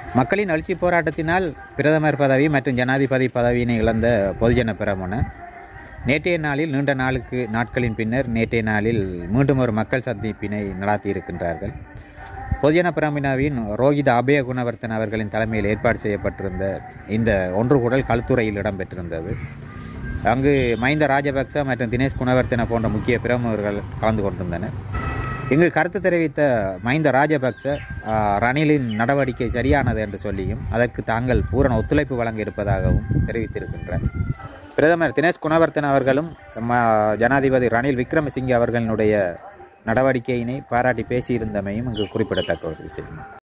மக்களின் எழுச்சி போராட்டத்தினால் பிரதமர் பதவி மற்றும் ஜனாதிபதி பதவியினை இழந்த பொதுஜன பெரமுன நேற்றைய நாளில் நீண்ட நாளுக்கு நாட்களின் பின்னர் நேற்றைய நாளில் மீண்டும் ஒரு மக்கள் சந்திப்பினை நடாத்தியிருக்கின்றார்கள் பொதுஜன பிரமினாவின் ரோஹித அபய குணவர்த்தன் அவர்களின் தலைமையில் ஏற்பாடு செய்யப்பட்டிருந்த இந்த ஒன்று கூடல் கல்துறையில் இடம்பெற்றிருந்தது அங்கு மஹிந்த ராஜபக்ச மற்றும் தினேஷ் குணவர்த்தன போன்ற முக்கிய பிரமுகர்கள் கலந்து கொண்டிருந்தனர் இங்கு கருத்து தெரிவித்த மஹிந்த ராஜபக்ச ஆ, ரணிலின் நடவடிக்கை சரியானது என்று சொல்லியும் அதற்கு தாங்கள் பூரண ஒத்துழைப்பு வழங்க இருப்பதாகவும் தெரிவித்திருக்கின்றார் பிரதமர் தினேஷ் குணவர்த்தன் அவர்களும் ம- ஜனாதிபதி ரணில் விக்ரமசிங்கே அவர்களினுடைய நடவடிக்கையினை பாராட்டி பேசியிருந்தமையும் இங்கு குறிப்பிடத்தக்க ஒரு விஷயம்